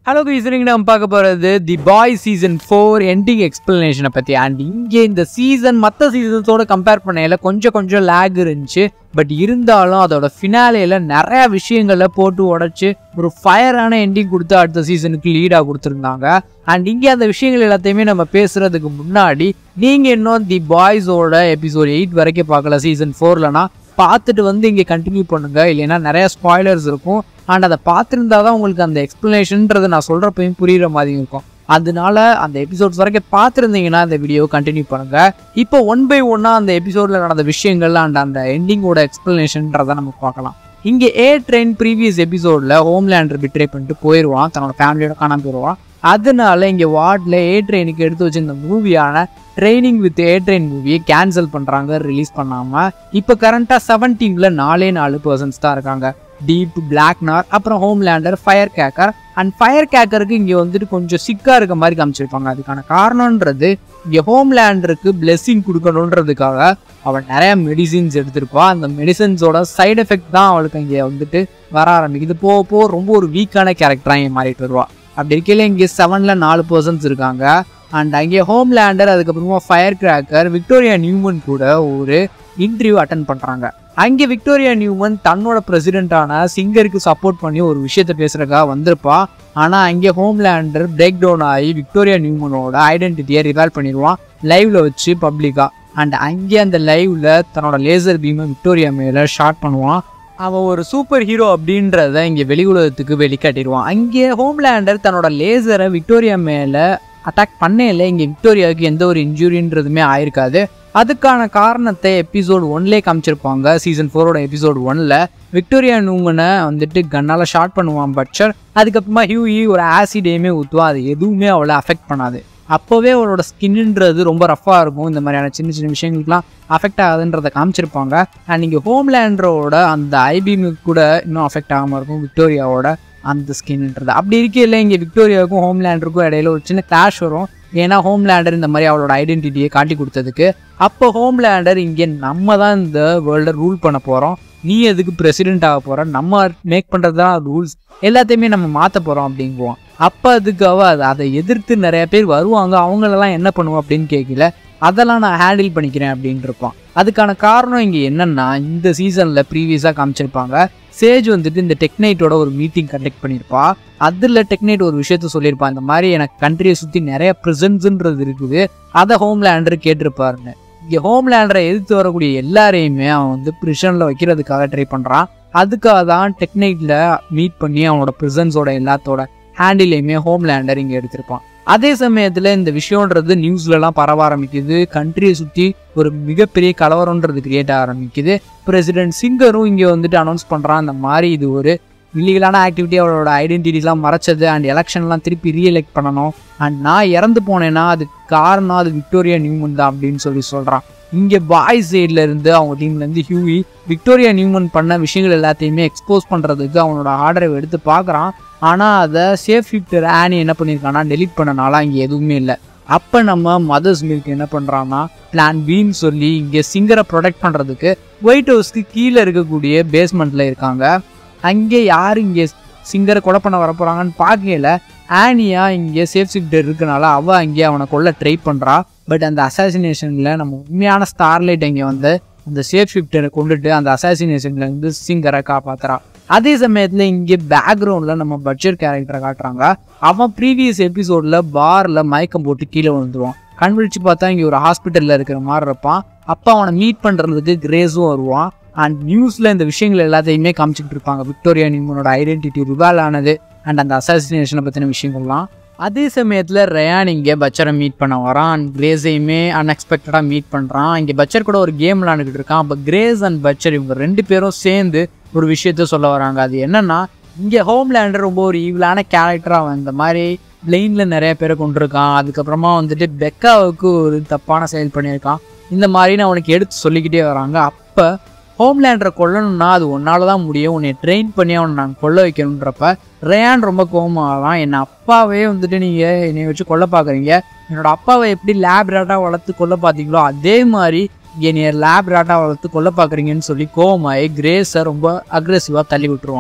hello குயிசனிங் நம்ம பார்க்க போகிறது the boy season four ending எக்ஸ்பிளனேஷனை பற்றி அண்ட் இங்கே இந்த சீசன் மற்ற சீசன்ஸோட கம்பேர் பண்ணையில் கொஞ்சம் கொஞ்சம் லேக் இருந்துச்சு பட் இருந்தாலும் அதோட ஃபினாலேயில் நிறையா விஷயங்களை போட்டு உடச்சி ஒரு ஃபயரான எண்டிங் கொடுத்து அடுத்த சீசனுக்கு லீடாக கொடுத்துருந்தாங்க அண்ட் இங்கே அந்த விஷயங்கள் எல்லாத்தையுமே நம்ம பேசுகிறதுக்கு முன்னாடி நீங்கள் இன்னும் தி பாய்ஸோட எபிசோட் எயிட் வரைக்கும் பார்க்கல சீசன் ஃபோர்லனா பார்த்துட்டு வந்து இங்கே கண்டினியூ பண்ணுங்க இல்லைன்னா நிறைய ஸ்பாய்லர்ஸ் இருக்கும் அண்ட் அதை பார்த்துருந்தா தான் உங்களுக்கு அந்த எக்ஸ்ப்ளனேஷன்ன்றது நான் சொல்கிறப்பையும் புரியுற மாதிரி இருக்கும் அதனால அந்த எபிசோட்ஸ் வரைக்கும் பார்த்துருந்தீங்கன்னா அந்த வீடியோ கண்டினியூ பண்ணுங்க இப்போ ஒன் பை ஒன்னாக அந்த எபிசோடில் நடந்த விஷயங்கள் அண்ட் அந்த எண்டிங்கோட எக்ஸ்ப்ளனேஷன்றதை நம்ம பார்க்கலாம் இங்கே ஏ ட்ரெயின் ப்ரீவியஸ் எபிசோடில் ஹோம்லேண்டர் பிட்ரே பண்ணிட்டு போயிடுவான் தன்னோட ஃபேமிலியோட காணாம போயிடுவான் அதனால இங்கே வார்டில் ஏ ட்ரெயினுக்கு எடுத்து வச்சிருந்த மூவியான ட்ரைனிங் வித் ஏ ட்ரெயின் மூவியை கேன்சல் பண்ணுறாங்க ரிலீஸ் பண்ணாமல் இப்போ கரண்ட்டாக செவன்டீனில் நாலே நாலு பர்சன்ஸ் தான் இருக்காங்க டீப் பிளாக்னார் அப்புறம் ஹோம்லேண்டர் ஃபயர் கேக்கர் அண்ட் ஃபயர் கேக்கருக்கு இங்கே வந்துட்டு கொஞ்சம் சிக்காக இருக்க மாதிரி காமிச்சிருப்பாங்க அதுக்கான காரணன்றது இங்கே ஹோம்லேண்டருக்கு பிளெஸ்ஸிங் கொடுக்கணுன்றதுக்காக அவள் நிறைய மெடிசின்ஸ் எடுத்திருப்பா அந்த மெடிசன்ஸோட சைடு எஃபெக்ட் தான் அவளுக்கு இங்கே வந்துட்டு வர ஆரம்பிக்குது போக போக ரொம்ப ஒரு வீக்கான கேரக்டராக இங்கே மாறிட்டு வருவா அப்படி இருக்கையில இங்கே செவனில் நாலு பர்சன்ஸ் இருக்காங்க அண்ட் அங்கே ஹோம்லேண்டர் அதுக்கப்புறமா ஃபயர் கிராக்கர் விக்டோரியா நியூமன் கூட ஒரு இன்டர்வியூ அட்டன் பண்ணுறாங்க அங்கே விக்டோரியா நியூமன் தன்னோட பிரசிடென்ட்டான சிங்கருக்கு சப்போர்ட் பண்ணி ஒரு விஷயத்த பேசுறதுக்காக வந்திருப்பா ஆனால் அங்கே ஹோம்லேண்டர் பிரேக் டவுன் ஆகி விக்டோரியா நியூமனோட ஐடென்டிட்டியை ரிவால் பண்ணிடுவான் லைவ்ல வச்சு பப்ளிக்காக அண்ட் அங்கே அந்த லைவ்ல தன்னோட லேசர் பீமை விக்டோரியா மேலே ஷார்ட் பண்ணுவான் அவன் ஒரு சூப்பர் ஹீரோ அப்படின்றத இங்கே வெளி உலகத்துக்கு வெளிக்காட்டிடுவான் அங்கே ஹோம்லேண்டர் தன்னோட லேசரை விக்டோரியா மேலே அட்டாக் பண்ணையில் இங்கே விக்டோரியாவுக்கு எந்த ஒரு இன்ஜுரின்றதுமே ஆயிருக்காது அதுக்கான காரணத்தை எபிசோட் ஒன்லேயே காமிச்சிருப்பாங்க சீசன் ஃபோரோட எபிசோட் ஒன்ல விக்டோரியா நூமனை வந்துட்டு கண்ணால் ஷார்ட் பண்ணுவான் பட்சர் அதுக்கப்புறமா ஹியூஇ ஒரு ஆசிடையுமே ஊற்றுவான் அது எதுவுமே அவளை அஃபெக்ட் பண்ணாது அப்போவே அவளோட ஸ்கின்ன்றது ரொம்ப ரஃப்பாக இருக்கும் இந்த மாதிரியான சின்ன சின்ன விஷயங்களுக்குலாம் அஃபெக்ட் ஆகுதுன்றதை காமிச்சிருப்பாங்க அண்ட் இங்கே ஹோம்லேண்டரோட அந்த ஐபிஎம்க்கு கூட இன்னும் அஃபெக்ட் ஆகாமல் இருக்கும் விக்டோரியாவோட அந்த ஸ்கின்ன்றது அப்படி இருக்கையில் இங்கே விக்டோரியாவுக்கும் ஹோம்லேண்டருக்கும் இடையில ஒரு சின்ன கிளாஷ் வரும் ஏன்னா ஹோம்லேண்டர் இந்த மாதிரி அவளோட ஐடென்டிட்டியை காட்டி கொடுத்ததுக்கு அப்போ ஹோம்லேண்டர் இங்கே நம்ம தான் இந்த வேர்ல்டை ரூல் பண்ண போகிறோம் நீ எதுக்கு பிரசிடென்ட் ஆக போகிற நம்ம மேக் பண்ணுறது தான் ரூல்ஸ் எல்லாத்தையுமே நம்ம மாற்ற போகிறோம் அப்படிங்குவோம் அப்போ அதுக்கு அவ அதை அதை எதிர்த்து நிறைய பேர் வருவாங்க அவங்களெல்லாம் என்ன பண்ணுவோம் அப்படின்னு கேட்கல அதெல்லாம் நான் ஹேண்டில் பண்ணிக்கிறேன் அப்படின்னு இருப்பான் அதுக்கான காரணம் இங்கே என்னன்னா இந்த சீசனில் ப்ரீவியஸாக காமிச்சிருப்பாங்க சேஜ் வந்துட்டு இந்த டெக்னைட்டோட ஒரு மீட்டிங் கண்டக்ட் பண்ணியிருப்பா அதில் டெக்னைட் ஒரு விஷயத்த சொல்லியிருப்பான் இந்த மாதிரி எனக்கு கண்ட்ரியை சுற்றி நிறைய ப்ரெசன்ஸுன்றது இருக்குது அதை ஹோம்லேண்டர் கேட்டிருப்பாருன்னு இங்கே ஹோம்லேண்டரை எதிர்த்து வரக்கூடிய எல்லாரையுமே அவன் வந்து ப்ரிஷனில் வைக்கிறதுக்காக ட்ரை பண்ணுறான் அதுக்காக தான் டெக்னைட்டில் மீட் பண்ணி அவனோட ப்ரிசன்ஸோட எல்லாத்தோட ஹேண்டிலையுமே ஹோம்லேண்டர் இங்கே எடுத்திருப்பான் அதே சமயத்தில் இந்த விஷயன்றது நியூஸ்லலாம் பரவ ஆரம்பிக்குது கண்ட்ரியை சுற்றி ஒரு மிகப்பெரிய கலவரம்ன்றது கிரியேட் ஆரம்பிக்குது பிரசிடென்ட் சிங்கரும் இங்கே வந்துட்டு அனௌன்ஸ் பண்ணுறான் இந்த மாதிரி இது ஒரு இல்லீகலான ஆக்டிவிட்டி அவளோட ஐடென்டிட்டிலாம் மறைச்சது அண்ட் எலெக்ஷன்லாம் திருப்பி ரீஎலெக்ட் பண்ணணும் அண்ட் நான் இறந்து போனேன்னா அதுக்கு காரணம் அது விக்டோரியா நியூமன் தான் அப்படின்னு சொல்லி சொல்கிறான் இங்கே பாய் சைடில் இருந்து அவங்க டீம்லேருந்து ஹியூவி விக்டோரியா நியூமன் பண்ண விஷயங்கள் எல்லாத்தையுமே எக்ஸ்போஸ் பண்ணுறதுக்கு அவனோட ஆர்டரை எடுத்து பார்க்குறான் ஆனால் அதை சேஃப் ஃபிஃப்டர் ஆனி என்ன பண்ணியிருக்கான்னா டெலீட் பண்ணனால இங்கே எதுவுமே இல்லை அப்போ நம்ம மதர்ஸ் மில்க் என்ன பண்ணுறான்னா பிளான் பின்னு சொல்லி இங்கே சிங்கரை ப்ரொடெக்ட் பண்ணுறதுக்கு ஒயிட் ஹவுஸ்க்கு கீழே இருக்கக்கூடிய பேஸ்மெண்ட்டில் இருக்காங்க அங்கே யார் இங்கே சிங்கரை கொலை பண்ண வர போகிறாங்கன்னு பார்க்கல ஆனியா இங்கே சேஃப் சிக்டர் இருக்கனால அவள் அங்கே அவனை கொல்ல ட்ரை பண்ணுறா பட் அந்த அசாசினேஷனில் நம்ம உண்மையான ஸ்டார்லைட் இங்கே வந்து அந்த சேஃப் ஷிஃப்டரை கொண்டுட்டு அந்த அசாசினேஷன்லேருந்து சிங்கரை காப்பாத்துறா அதே சமயத்தில் இங்கே பேக்ரவுண்டில் நம்ம பட்ஜெட் கேரக்டரை காட்டுறாங்க அவன் ப்ரீவியஸ் எபிசோடில் பாரில் மயக்கம் போட்டு கீழே விழுந்துருவான் கண் விழிச்சு பார்த்தா இங்கே ஒரு ஹாஸ்பிட்டலில் இருக்கிற மாதிரி இருப்பான் அப்போ அவனை மீட் பண்ணுறதுக்கு கிரேஸும் வருவான் அண்ட் நியூஸில் இந்த விஷயங்கள் எல்லாத்தையுமே காமிச்சிட்டு இருப்பாங்க விக்டோரியா நியூமனோட ஐடென்டிட்டி ரிவால் ஆனது அண்ட் அந்த அசாசினேஷனை பற்றின விஷயங்கள்லாம் அதே சமயத்தில் ரயான் இங்கே பச்சரை மீட் பண்ண வரான் அண்ட் கிரேஸையுமே அன்எக்ஸ்பெக்டடாக மீட் பண்ணுறான் இங்கே பச்சர் கூட ஒரு கேம் விளாண்டுக்கிட்டு இருக்கான் அப்போ கிரேஸ் அண்ட் பச்சர் இவங்க ரெண்டு பேரும் சேர்ந்து ஒரு விஷயத்த சொல்ல வராங்க அது என்னன்னா இங்கே ஹோம்லேண்டர் ரொம்ப ஒரு ஈவிலான கேரக்டராக அவன் இந்த மாதிரி பிளெயினில் நிறைய பேரை கொண்டிருக்கான் அதுக்கப்புறமா வந்துட்டு பெக்காவுக்கு ஒரு தப்பான செயல் பண்ணியிருக்கான் இந்த மாதிரின்னு அவனுக்கு எடுத்து சொல்லிக்கிட்டே வராங்க அப்போ ஹோம்லேண்டரை கொல்லணும்னா அது ஒன்னால தான் முடியும் உன்னை ட்ரெயின் பண்ணி அவனை நாங்கள் கொல்ல வைக்கணுன்றப்ப ரேயான் ரொம்ப கோவமாகலாம் என் அப்பாவே வந்துட்டு நீங்கள் என்னை வச்சு கொல்ல பார்க்குறீங்க என்னோட அப்பாவை எப்படி லேப் ராட்டாக வளர்த்து கொல்ல பார்த்தீங்களோ அதே மாதிரி என்னைய லேப் ராட்டாக வளர்த்து கொல்ல பார்க்குறீங்கன்னு சொல்லி கோவமாயி கிரேஸை ரொம்ப அக்ரெசிவாக தள்ளி விட்டுருவான்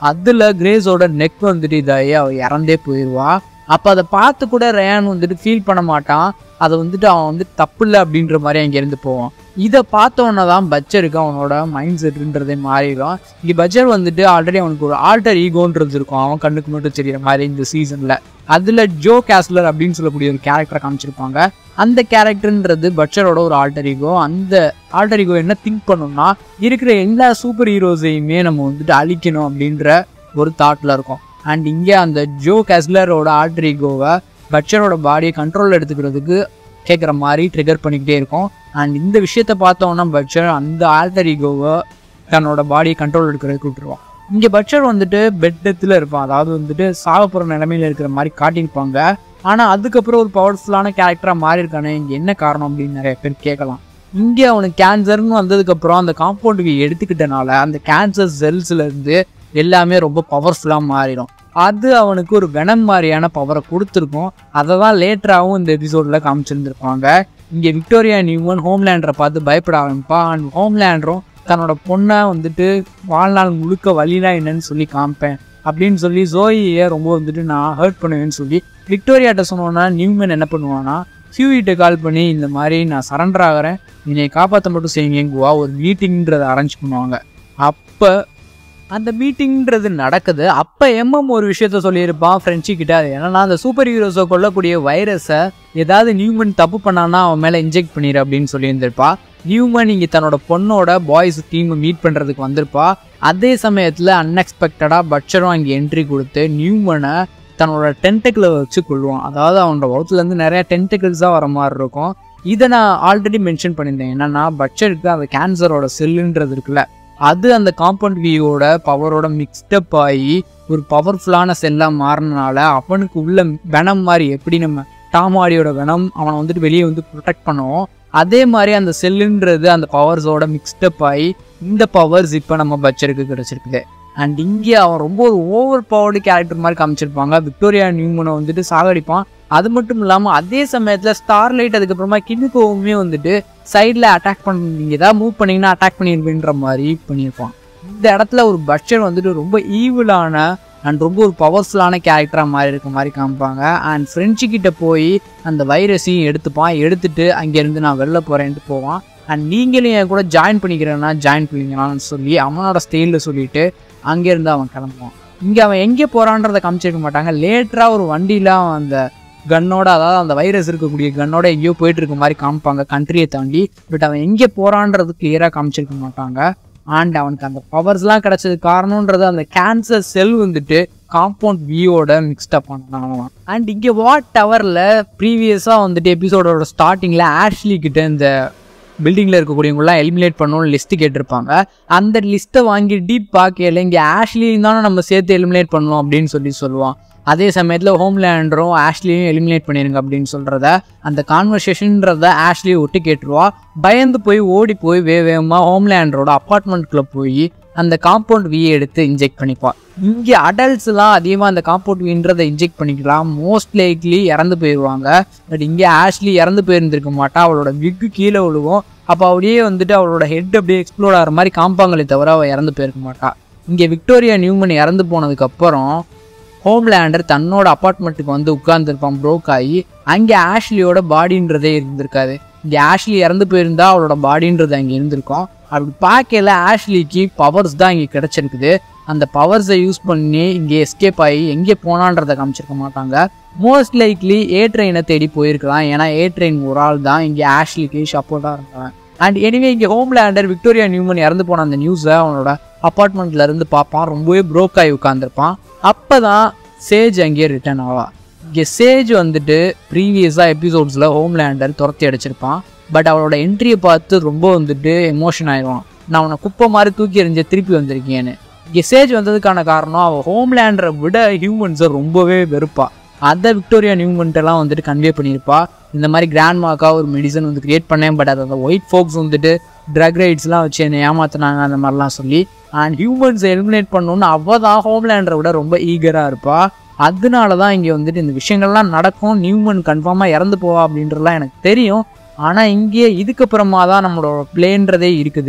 அதில் கிரேஸோட நெக் வந்துட்டு இதாகி அவள் இறந்தே போயிடுவா அப்போ அதை பார்த்து கூட ரேன் வந்துட்டு ஃபீல் பண்ண மாட்டான் அதை வந்துட்டு அவன் வந்து தப்பு இல்லை அப்படின்ற மாதிரி அங்கேருந்து போவான் இதை பார்த்தோன்னே தான் பச்சருக்கு அவனோட மைண்ட் செட்டுன்றதே மாறிடும் இங்கே பச்சர் வந்துட்டு ஆல்ரெடி அவனுக்கு ஒரு ஆல்டர் ஈகோன்றது இருக்கும் அவன் கண்ணுக்கு மட்டும் தெரியுற மாதிரி இந்த சீசனில் அதில் ஜோ கேஸ்லர் அப்படின்னு சொல்லக்கூடிய ஒரு கேரக்டரை காமிச்சிருப்பாங்க அந்த கேரக்டர்ன்றது பட்சரோட ஒரு ஆல்டர் ஈகோ அந்த ஆல்டர் ஈகோ என்ன திங்க் பண்ணணும்னா இருக்கிற எல்லா சூப்பர் ஹீரோஸையுமே நம்ம வந்துட்டு அழிக்கணும் அப்படின்ற ஒரு தாட்டில் இருக்கும் அண்ட் இங்கே அந்த ஜோ கேஸ்லரோட ஆல்டர் ஈகோவை பட்சரோட பாடியை கண்ட்ரோல் எடுத்துக்கிறதுக்கு கேட்குற மாதிரி ட்ரிகர் பண்ணிக்கிட்டே இருக்கும் அண்ட் இந்த விஷயத்த பார்த்தோன்னா பட்சர் அந்த ஆல்டர் ஈகோவை தன்னோட பாடியை கண்ட்ரோல் எடுக்கிறதுக்கு விட்டுருவான் இங்கே பட்சர் வந்துட்டு பெட்டத்தில் இருப்பான் அதாவது வந்துட்டு சாக போகிற நிலமையில இருக்கிற மாதிரி காட்டியிருப்பாங்க ஆனால் அதுக்கப்புறம் ஒரு பவர்ஃபுல்லான கேரக்டராக மாறி இருக்கானே இங்கே என்ன காரணம் அப்படின்னு நிறைய பேர் கேட்கலாம் இங்கே அவனுக்கு கேன்சர்னு வந்ததுக்கப்புறம் அந்த காம்பவுண்டுக்கு எடுத்துக்கிட்டனால அந்த கேன்சர் செல்ஸ்லேருந்து எல்லாமே ரொம்ப பவர்ஃபுல்லாக மாறிடும் அது அவனுக்கு ஒரு வெனம் மாதிரியான பவரை கொடுத்துருக்கும் அதை தான் லேட்டராகவும் இந்த எபிசோடில் காமிச்சிருந்துருப்பாங்க இங்கே விக்டோரியா நியூமன் ஹோம்லேண்டரை பார்த்து பயப்பட ஆரம்பிப்பான் அண்ட் ஹோம்லேண்டரும் தன்னோட பொண்ணை வந்துட்டு வாழ்நாள் முழுக்க வழிலாம் என்னன்னு சொல்லி காமிப்பேன் அப்படின்னு சொல்லி ஜோயியை ரொம்ப வந்துட்டு நான் ஹர்ட் பண்ணுவேன்னு சொல்லி விக்டோரியாட்ட சொன்னோன்னா நியூமன் என்ன பண்ணுவான்னா ஹியூவிட்ட கால் பண்ணி இந்த மாதிரி நான் சரண்டர் ஆகிறேன் என்னை காப்பாற்ற மட்டும் செய்யுங்குவா ஒரு மீட்டிங்ன்றதை அரேஞ்ச் பண்ணுவாங்க அப்போ அந்த மீட்டிங்ன்றது நடக்குது அப்போ எம்எம் ஒரு விஷயத்த சொல்லியிருப்பான் ஃப்ரெண்ட்ஷி கிட்ட அது என்னன்னா அந்த சூப்பர் ஹீரோஸை கொல்லக்கூடிய வைரஸை ஏதாவது நியூமன் தப்பு பண்ணான்னா அவன் மேலே இன்ஜெக்ட் பண்ணிடு அப்படின்னு சொல்லியிருந்திருப்பா நியூமன் இங்கே தன்னோட பொண்ணோட பாய்ஸ் டீமை மீட் பண்ணுறதுக்கு வந்திருப்பா அதே சமயத்தில் அன்எக்ஸ்பெக்டடாக பட்சரும் அங்கே என்ட்ரி கொடுத்து நியூமனை தன்னோட டென்டக்கிளை வச்சு கொள்வான் அதாவது அவனோட வகுத்துலேருந்து நிறைய டென்டக்கிள்ஸாக வர மாதிரி இருக்கும் இதை நான் ஆல்ரெடி மென்ஷன் பண்ணியிருந்தேன் என்னன்னா பட்சருக்கு அந்த கேன்சரோட செல்லுன்றது இருக்குல்ல அது அந்த காம்பவுண்ட் வியோட பவரோட மிக்ஸ்டப் ஆகி ஒரு பவர்ஃபுல்லான செல்லாக மாறினால அவனுக்கு உள்ள வெனம் மாதிரி எப்படி நம்ம டாமாடியோட வெனம் அவனை வந்துட்டு வெளியே வந்து ப்ரொடெக்ட் பண்ணுவோம் அதே மாதிரி அந்த செல்லுன்றது அந்த பவர்ஸோட மிக்ஸ்டப் ஆகி இந்த பவர்ஸ் இப்போ நம்ம பட்சருக்கு கிடச்சிருக்குது அண்ட் இங்கே அவன் ரொம்ப ஒரு ஓவர் பவர்டு கேரக்டர் மாதிரி காமிச்சிருப்பாங்க விக்டோரியா நியூமனை வந்துட்டு சாகடிப்பான் அது மட்டும் இல்லாமல் அதே சமயத்தில் ஸ்டார்லைட் அதுக்கப்புறமா கிண்ணுக்கோவுமே வந்துட்டு சைடில் அட்டாக் பண்ண நீங்கள் ஏதாவது மூவ் பண்ணீங்கன்னா அட்டாக் பண்ணியிருப்பேன்ற மாதிரி பண்ணியிருப்பான் இந்த இடத்துல ஒரு பட்சர் வந்துட்டு ரொம்ப ஈவிலான அண்ட் ரொம்ப ஒரு பவர்ஃபுல்லான கேரக்டராக மாதிரி இருக்க மாதிரி காமிப்பாங்க அண்ட் ஃப்ரெண்ட்ஸு கிட்ட போய் அந்த வைரஸையும் எடுத்துப்பான் எடுத்துட்டு அங்கேருந்து நான் வெளில போகிறேன்ட்டு போவான் அண்ட் நீங்களும் என் கூட ஜாயின் பண்ணிக்கிறேன்னா ஜாயின் பண்ணிக்கலாம்னு சொல்லி அவனோட ஸ்டைலில் சொல்லிட்டு அங்கேருந்து அவன் கிளம்புவான் இங்கே அவன் எங்கே போகிறான்றதை காமிச்சிருக்க மாட்டாங்க லேட்டராக ஒரு வண்டியில் அவன் அந்த கன்னோட அதாவது அந்த வைரஸ் இருக்கக்கூடிய கன்னோட எங்கேயோ போயிட்டு இருக்க மாதிரி காமிப்பாங்க கண்ட்ரியை தாண்டி பட் அவன் எங்கே போகிறான்றது கிளியராக காமிச்சிருக்க மாட்டாங்க அண்ட் அவனுக்கு அந்த பவர்ஸ்லாம் கிடைச்சது காரணம்ன்றது அந்த கேன்சர் செல் வந்துட்டு காம்பவுண்ட் வியோட மிக்ஸ்டப் பண்ணாங்களாம் அண்ட் இங்கே வாட் டவரில் ப்ரீவியஸாக வந்துட்டு எபிசோடோட ஸ்டார்டிங்கில் ஆஷ்லி கிட்ட இந்த பில்டிங்கில் இருக்கக்கூடியவங்களாம் எலிமினேட் பண்ணணும்னு லிஸ்ட்டு கேட்டிருப்பாங்க அந்த லிஸ்ட்டை வாங்கி டீப் பார்க்கல இங்கே ஆஷ்லியும் தானே நம்ம சேர்த்து எலிமினேட் பண்ணணும் அப்படின்னு சொல்லி சொல்லுவான் அதே சமயத்தில் ஹோம்லேண்டரும் ஆஷ்லியும் எலிமினேட் பண்ணிருங்க அப்படின்னு சொல்கிறத அந்த கான்வர்சேஷன்றத ஆஷ்லியை விட்டு கேட்டுருவா பயந்து போய் ஓடி போய் வே வேகமாக ஹோம்லேண்டரோட அப்பார்ட்மெண்ட்குள்ளே போய் அந்த காம்பவுண்ட் வியை எடுத்து இன்ஜெக்ட் பண்ணிப்பான் இங்கே அடல்ட்ஸ்லாம் அதிகமாக அந்த காம்பவுண்ட் வின்றதை இன்ஜெக்ட் பண்ணிக்கலாம் மோஸ்ட் லைக்லி இறந்து போயிடுவாங்க பட் இங்கே ஆஷ்லி இறந்து போயிருந்திருக்க மாட்டா அவளோட விக்கு கீழே விழுவும் அப்போ அப்படியே வந்துட்டு அவளோட ஹெட் அப்படியே எக்ஸ்ப்ளோர் ஆகிற மாதிரி காம்பாங்களே தவிர அவள் இறந்து போயிருக்க மாட்டா இங்கே விக்டோரியா நியூமன் இறந்து போனதுக்கப்புறம் ஹோம்லேண்டர் தன்னோட அப்பார்ட்மெண்ட்டுக்கு வந்து உட்கார்ந்துருப்பான் ப்ரோக் ஆகி அங்கே ஆஷ்லியோட பாடின்றதே இருந்திருக்காது இங்கே ஆஷ்லி இறந்து போயிருந்தா அவளோட பாடின்றது அங்கே இருந்திருக்கும் அப்படி பார்க்கல ஆஷ்லிக்கு பவர்ஸ் தான் இங்கே கிடச்சிருக்குது அந்த பவர்ஸை யூஸ் பண்ணி இங்கே எஸ்கேப் ஆகி எங்கே போனான்றதை காமிச்சிருக்க மாட்டாங்க மோஸ்ட் லைக்லி ஏ ட்ரெயினை தேடி போயிருக்கலாம் ஏன்னா ஏ ட்ரெயின் ஒரு ஆள் தான் இங்கே ஆஷ்லிக்கு சப்போர்ட்டாக இருந்தாங்க அண்ட் எனிவே இங்கே ஹோம்லேண்டர் விக்டோரியா நியூமன் இறந்து போன அந்த நியூஸை அவனோட அப்பார்ட்மெண்ட்ல இருந்து பார்ப்பான் ரொம்பவே ப்ரோக் ஆகி உட்காந்துருப்பான் அப்போ தான் சேஜ் அங்கேயே ரிட்டர்ன் ஆவா இங்கே சேஜ் வந்துட்டு ப்ரீவியஸாக எபிசோட்ஸில் ஹோம்லேண்டர் துரத்தி அடிச்சிருப்பான் பட் அவளோட என்ட்ரியை பார்த்து ரொம்ப வந்துட்டு எமோஷன் ஆயிடுவான் நான் அவனை குப்பை மாதிரி தூக்கி எறிஞ்ச திருப்பி வந்திருக்கேன்னு இங்கே சேஜ் வந்ததுக்கான காரணம் அவள் ஹோம்லேண்டரை விட ஹியூமன்ஸை ரொம்பவே வெறுப்பா அதை விக்டோரியா நியூமன்ட்டெல்லாம் வந்துட்டு கன்வே பண்ணியிருப்பா இந்த மாதிரி கிராண்ட் மார்க்காக ஒரு மெடிசன் வந்து கிரியேட் பண்ணேன் பட் அது அந்த ஒயிட் ஃபோக்ஸ் வந்துட்டு ட்ரக் ரைட்ஸ்லாம் வச்சு என்னை ஏமாத்துனாங்க அந்த மாதிரிலாம் சொல்லி அண்ட் ஹியூமன்ஸை எலிமினேட் பண்ணணும்னு அவள் தான் ஹோம்லேண்டரை விட ரொம்ப ஈகராக இருப்பா அதனால தான் இங்கே வந்துட்டு இந்த விஷயங்கள்லாம் நடக்கும் நியூமன் கன்ஃபார்மாக இறந்து போவா அப்படின்றலாம் எனக்கு தெரியும் ஆனால் இங்கே இதுக்கப்புறமா தான் நம்மளோட பிளேன்றதே இருக்குது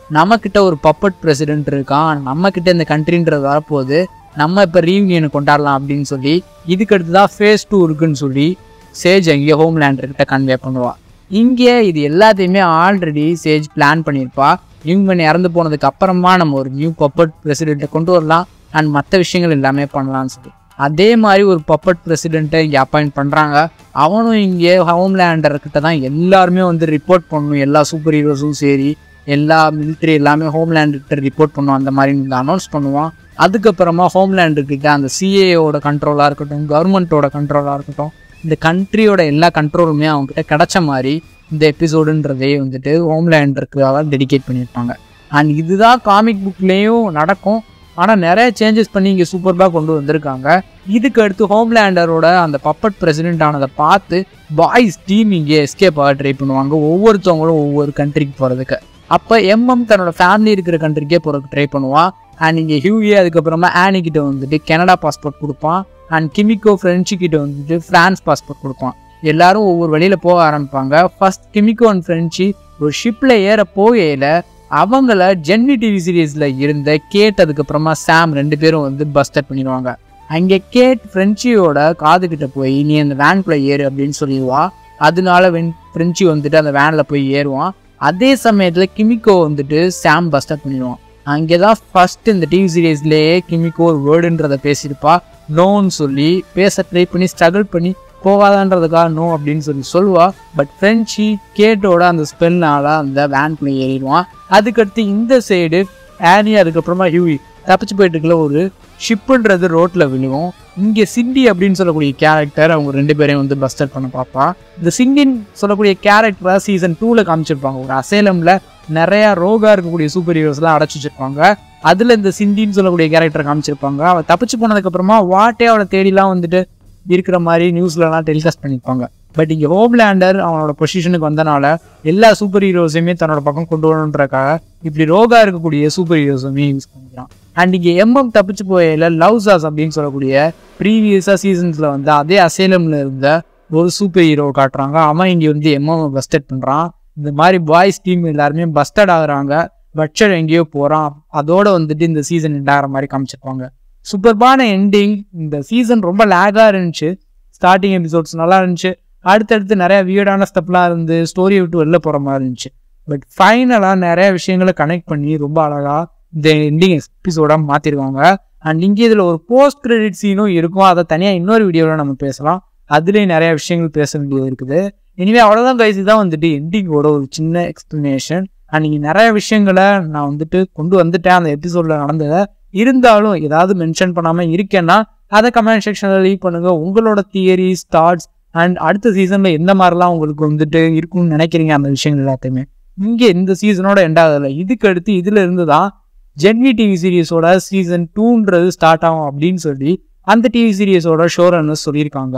நம்மக்கிட்ட ஒரு பப்பட் பிரசிடென்ட் இருக்கான் நம்மக்கிட்ட இந்த கண்ட்ரின்றது வரப்போகுது நம்ம இப்போ ரீயூனியனை கொண்டாடலாம் அப்படின்னு சொல்லி இதுக்கு அடுத்து தான் ஃபேஸ் டூ இருக்குன்னு சொல்லி சேஜ் அங்கே ஹோம்லேண்டர்கிட்ட கன்வே பண்ணுவா இங்கே இது எல்லாத்தையுமே ஆல்ரெடி சேஜ் பிளான் பண்ணியிருப்பா இவங்க இறந்து போனதுக்கு அப்புறமா நம்ம ஒரு நியூ பப்பட் பிரசிடெண்ட்டை கொண்டு வரலாம் அண்ட் மற்ற விஷயங்கள் எல்லாமே பண்ணலாம்னு சொல்லி அதே மாதிரி ஒரு பப்பட் பிரசிடெண்ட்டை இங்கே அப்பாயிண்ட் பண்ணுறாங்க அவனும் இங்கே ஹோம்லேண்டர்கிட்ட தான் எல்லாருமே வந்து ரிப்போர்ட் பண்ணணும் எல்லா சூப்பர் ஹீரோஸும் சரி எல்லா மிலிட்ரி எல்லாமே ஹோம்லேண்டுக்கிட்ட ரிப்போர்ட் பண்ணுவோம் அந்த மாதிரி இங்கே அனௌன்ஸ் பண்ணுவான் அதுக்கப்புறமா ஹோம்லேண்டுக்கிட்ட அந்த சிஏஓட கண்ட்ரோலாக இருக்கட்டும் கவர்மெண்ட்டோட கண்ட்ரோலாக இருக்கட்டும் இந்த கண்ட்ரியோட எல்லா கண்ட்ரோலுமே அவங்ககிட்ட கிடைச்ச மாதிரி இந்த எபிசோடுன்றதே வந்துட்டு ஹோம்லேண்டருக்காக டெடிகேட் பண்ணியிருப்பாங்க அண்ட் இதுதான் காமிக் புக்லேயும் நடக்கும் ஆனால் நிறைய சேஞ்சஸ் பண்ணி இங்கே சூப்பர்பாக கொண்டு வந்திருக்காங்க இதுக்கு அடுத்து ஹோம்லேண்டரோட அந்த பப்பட் பிரசிடென்ட் ஆனதை பார்த்து பாய்ஸ் டீம் இங்கே எஸ்கேப் ஆக ட்ரை பண்ணுவாங்க ஒவ்வொருத்தவங்களும் ஒவ்வொரு கண்ட்ரிக்கு போகிறதுக்கு அப்போ எம்எம் தன்னோட ஃபேமிலி இருக்கிற கண்ட்ரிக்கே போகிறதுக்கு ட்ரை பண்ணுவான் அண்ட் இங்கே ஹியூஏ அதுக்கப்புறமா ஆனி கிட்ட வந்துட்டு கனடா பாஸ்போர்ட் கொடுப்பான் அண்ட் கிமிக்கோ ஃப்ரெஞ்சு கிட்ட வந்துட்டு ஃப்ரான்ஸ் பாஸ்போர்ட் கொடுப்பான் எல்லாரும் ஒவ்வொரு வழியில் போக ஆரம்பிப்பாங்க ஃபர்ஸ்ட் கிமிக்கோ அண்ட் ஃப்ரெஞ்சு ஒரு ஷிப்பில் ஏற போகையில் அவங்கள ஜென்னி டிவி சீரீஸில் இருந்த கேட் அதுக்கப்புறமா சாம் ரெண்டு பேரும் வந்து பஸ்டர் பண்ணிடுவாங்க அங்கே கேட் ஃப்ரெஞ்சியோட காதுகிட்ட போய் நீ அந்த வேன்குள்ளே ஏறு அப்படின்னு சொல்லிடுவா அதனால வென் ஃப்ரெஞ்சி வந்துட்டு அந்த வேனில் போய் ஏறுவான் அதே சமயத்தில் கிமிக்கோ வந்துட்டு சாம் பஸ்டர் பண்ணிடுவான் அங்கே தான் ஃபர்ஸ்ட் இந்த டிவி சீரீஸ்லேயே கிமிக்கோ ஒரு வேர்டுன்றதை பேசியிருப்பா நோன்னு சொல்லி பேச ட்ரை பண்ணி ஸ்ட்ரகிள் பண்ணி போகாதான்றதுக்காக நோ அப்படின்னு சொல்லி சொல்லுவா பட் ஃப்ரெஞ்சு கேட்டோட அந்த ஸ்பெல்னால அந்த வேன்குள்ளே ஏறிடுவான் அதுக்கடுத்து இந்த சைடு ஆனி அதுக்கப்புறமா ஹியூவி தப்பிச்சு போயிட்டு இருக்கல ஒரு ஷிப்புன்றது ரோட்டில் விழுவும் இங்கே சிண்டி அப்படின்னு சொல்லக்கூடிய கேரக்டர் அவங்க ரெண்டு பேரையும் வந்து பஸ்டர் பண்ண பார்ப்பா இந்த சிண்டின் சொல்லக்கூடிய கேரக்டரை சீசன் டூவில் காமிச்சிருப்பாங்க ஒரு அசேலமில் நிறைய ரோகா இருக்கக்கூடிய சூப்பர் ஹீரோஸ்லாம் அடைச்சி வச்சிருப்பாங்க அதில் இந்த சிண்டின்னு சொல்லக்கூடிய கேரக்டர் காமிச்சிருப்பாங்க அவள் தப்பிச்சு போனதுக்கப்புறமா வாட்டே அவளை தேடிலாம் வந்துட்டு இருக்கிற மாதிரி நியூஸ்லலாம் டெலிகாஸ்ட் பண்ணியிருப்பாங்க பட் இங்கே ஹோம்லேண்டர் அவனோட பொசிஷனுக்கு வந்தனால எல்லா சூப்பர் ஹீரோஸையுமே தன்னோட பக்கம் கொண்டு வரணுன்றக்காக இப்படி ரோகா இருக்கக்கூடிய சூப்பர் ஹீரோஸுமே யூஸ் பண்ணிக்கிறான் அண்ட் இங்கே எம்எம் தப்பிச்சு போயில லவ் சாஸ் அப்படின்னு சொல்லக்கூடிய ப்ரீவியஸாக சீசன்ஸில் வந்து அதே அசேலமில் இருந்த ஒரு சூப்பர் ஹீரோ காட்டுறாங்க அவன் இங்கே வந்து எம்எம் பஸ்டட் பண்ணுறான் இந்த மாதிரி பாய்ஸ் டீம் எல்லாருமே பஸ்டட் ஆகுறாங்க பட்சர் எங்கேயோ போகிறான் அதோட வந்துட்டு இந்த சீசன் எண்ட் ஆகிற மாதிரி காமிச்சிருப்பாங்க சூப்பர்பான எண்டிங் இந்த சீசன் ரொம்ப லேகாக இருந்துச்சு ஸ்டார்டிங் எபிசோட்ஸ் நல்லா இருந்துச்சு அடுத்தடுத்து நிறைய வியர்டான ஸ்டெப்லாம் இருந்து ஸ்டோரியை விட்டு வெளில போகிற மாதிரி இருந்துச்சு பட் ஃபைனலாக நிறைய விஷயங்களை கனெக்ட் பண்ணி ரொம்ப அழகாக இந்த எண்டிங் எபிசோடாக மாற்றிருக்காங்க அண்ட் இங்கே இதில் ஒரு போஸ்ட் கிரெடிட் சீனும் இருக்கும் அதை தனியாக இன்னொரு வீடியோவில் நம்ம பேசலாம் அதுலேயும் நிறைய விஷயங்கள் பேச வேண்டியது இருக்குது இனிமே அவ்வளோதான் கைசி தான் வந்துட்டு எண்டிங்கோட ஒரு சின்ன எக்ஸ்பிளனேஷன் அண்ட் நீங்கள் நிறைய விஷயங்களை நான் வந்துட்டு கொண்டு வந்துட்டேன் அந்த எபிசோடில் நடந்ததை இருந்தாலும் ஏதாவது மென்ஷன் பண்ணாமல் இருக்கேன்னா அதை கமெண்ட் செக்ஷனில் லீவ் பண்ணுங்க உங்களோட தியரிஸ் தாட்ஸ் அண்ட் அடுத்த சீசனில் எந்த மாதிரிலாம் உங்களுக்கு வந்துட்டு இருக்கும்னு நினைக்கிறீங்க அந்த விஷயங்கள் எல்லாத்தையுமே இங்கே இந்த சீசனோட எண்ட் ஆகுதுல இதுக்கு அடுத்து இதுல இருந்து தான் ஜென்வி டிவி சீரிஸோட சீசன் டூன்றது ஸ்டார்ட் ஆகும் அப்படின்னு சொல்லி அந்த டிவி சீரிஸோட ஷோ ரன்னர்ஸ் சொல்லியிருக்காங்க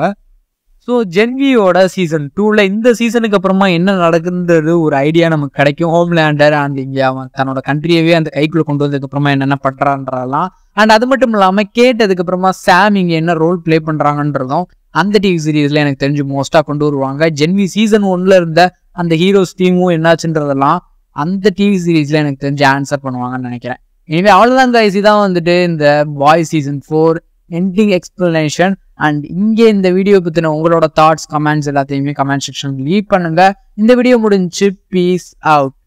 ஸோ ஜென்வியோட சீசன் டூவில் இந்த சீசனுக்கு அப்புறமா என்ன நடக்குன்றது ஒரு ஐடியா நமக்கு கிடைக்கும் ஹோம்லேண்டர் அண்ட் இங்கே அவன் தன்னோட கண்ட்ரியவே அந்த கைக்குள்ளே கொண்டு வந்ததுக்கு அப்புறமா என்னென்ன பண்ணுறான்றலாம் அண்ட் அது மட்டும் இல்லாமல் கேட்டதுக்கு அப்புறமா சாம் இங்கே என்ன ரோல் ப்ளே பண்ணுறாங்கன்றதும் அந்த டிவி சீரீஸில் எனக்கு தெரிஞ்சு மோஸ்ட்டாக கொண்டு வருவாங்க ஜென்வி சீசன் ஒன்ல இருந்த அந்த ஹீரோஸ் டீமும் என்னாச்சுன்றதெல்லாம் அந்த டிவி சீரீஸில் எனக்கு தெரிஞ்சு ஆன்சர் பண்ணுவாங்கன்னு நினைக்கிறேன் எனவே அவ்வளோதான் கைஸ் இதான் வந்துட்டு இந்த boy season four ending explanation and இங்கே இந்த வீடியோ பற்றின உங்களோட தாட்ஸ் கமெண்ட்ஸ் எல்லாத்தையுமே கமெண்ட் செக்ஷன் லீவ் பண்ணுங்க இந்த வீடியோ முடிஞ்சு பீஸ் அவுட்